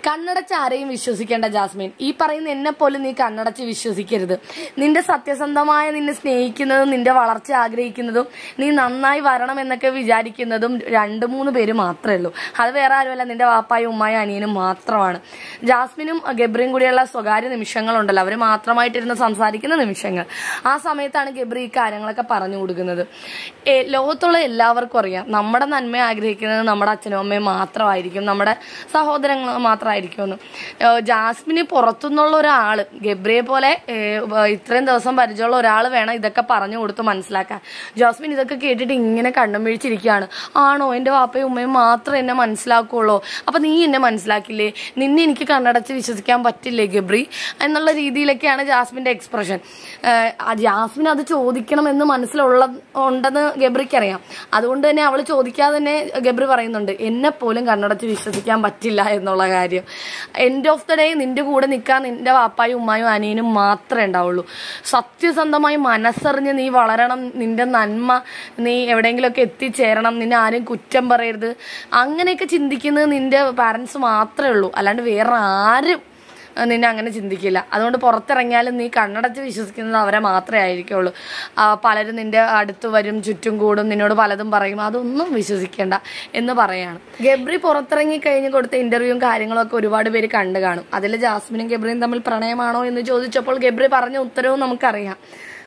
കണ്ണടച്ച് ആരെയും വിശ്വസിക്കേണ്ട ജാസ്മിൻ ഈ പറയുന്ന എന്നെ പോലും നീ കണ്ണടച്ച് വിശ്വസിക്കരുത് നിന്റെ സത്യസന്ധമായ നിന്നെ സ്നേഹിക്കുന്നതും നിന്റെ വളർച്ച ആഗ്രഹിക്കുന്നതും നീ നന്നായി വരണം എന്നൊക്കെ വിചാരിക്കുന്നതും രണ്ട് മൂന്ന് പേര് മാത്രമേ ഉള്ളൂ അത് വേറെ ആരുമല്ല നിന്റെ വാപ്പായും ഉമ്മായും അനിയനും മാത്രമാണ് ജാസ്മിനും ഗബ്രിയും കൂടിയുള്ള സ്വകാര്യ നിമിഷങ്ങളുണ്ടല്ലോ അവർ മാത്രമായിട്ടിരുന്ന് സംസാരിക്കുന്ന നിമിഷങ്ങൾ ആ സമയത്താണ് ഗബ്രി ഈ കാര്യങ്ങളൊക്കെ പറഞ്ഞു കൊടുക്കുന്നത് ഏ, ലോകത്തുള്ള എല്ലാവർക്കും അറിയാം നമ്മുടെ നന്മ ആഗ്രഹിക്കുന്നത് നമ്മുടെ അച്ഛനും അമ്മയും മാത്രമായിരിക്കും നമ്മുടെ സഹോദരങ്ങൾ മാത്രമായിരിക്കും എന്ന് ഏ, ജാസ്മിന് പുറത്തുനിന്നുള്ള ഒരാള് ഗബ്രിയെ പോലെ ഏ, വ- ഇത്രയും ദിവസം പരിചയമുള്ള ഒരാൾ വേണം ഇതൊക്കെ പറഞ്ഞു കൊടുത്ത് മനസ്സിലാക്കാൻ ജാസ്മിൻ ഇതൊക്കെ കേട്ടിട്ട് ഇങ്ങനെ കണ്ണും വീഴ്ചിരിക്കുകയാണ് ആണോ എൻ്റെ വാപ്പയും ഉമ്മയും മാത്രം എന്നെ മനസ്സിലാക്കുള്ളൂ അപ്പൊ നീ എന്നെ മനസ്സിലാക്കില്ലേ നിന്നെ എനിക്ക് കണ്ണടച്ച് വിശ്വസിക്കാൻ പറ്റില്ലേ ഗബ്രി എന്നുള്ള രീതിയിലൊക്കെയാണ് ജാസ്മിന്റെ എക്സ്പ്രഷൻ ജാസ്മിൻ അത് ചോദിക്കണമെന്ന് മനസ്സിലുള്ള ഉണ്ടെന്ന് ഗബ്രിക്ക് അറിയാം അതുകൊണ്ട് തന്നെ അവൾ ചോദിക്കാതെ തന്നെ ഗബ്രി പറയുന്നുണ്ട് എന്നെ പോലും കണ്ണടച്ച് വിശ്വസിക്കാൻ പറ്റില്ല എന്നുള്ള കാര്യം എൻഡ് ഓഫ് ദ ഡേ നിന്റെ കൂടെ നിൽക്കാൻ നിന്റെ വാപ്പായും ഉമ്മായും അനിയനും മാത്രമേ ഉണ്ടാവുള്ളൂ സത്യസന്ധമായി മനസ്സറിഞ്ഞ് നീ വളരണം നിന്റെ നന്മ നീ എവിടെയെങ്കിലുമൊക്കെ എത്തിച്ചേരണം നിന്നെ ആരും കുറ്റം പറയരുത് അങ്ങനെയൊക്കെ ചിന്തിക്കുന്നത് നിന്റെ പാരൻസ് മാത്രമേ ഉള്ളൂ അല്ലാണ്ട് വേറെ ആരും അഹ് നിന്നെ അങ്ങനെ ചിന്തിക്കില്ല അതുകൊണ്ട് പുറത്തിറങ്ങിയാലും നീ കണ്ണടച്ച് വിശ്വസിക്കുന്നത് അവരെ മാത്രമേ ആയിരിക്കുള്ളൂ ആ, പലരും നിന്റെ അടുത്ത് വരും ചുറ്റും കൂടും നിന്നോട് പലതും പറയും അതൊന്നും വിശ്വസിക്കേണ്ട എന്ന് പറയാണ് ഗബ്രി പുറത്തിറങ്ങി കഴിഞ്ഞ് കൊടുത്ത ഇന്റർവ്യൂവും കാര്യങ്ങളും ഒക്കെ ഒരുപാട് പേര് കണ്ടു കാണും അതിൽ ജാസ്മിനും ഗബ്രിയും തമ്മിൽ പ്രണയമാണോ എന്ന് ചോദിച്ചപ്പോൾ ഗബ്രി പറഞ്ഞ ഉത്തരവും നമുക്കറിയാം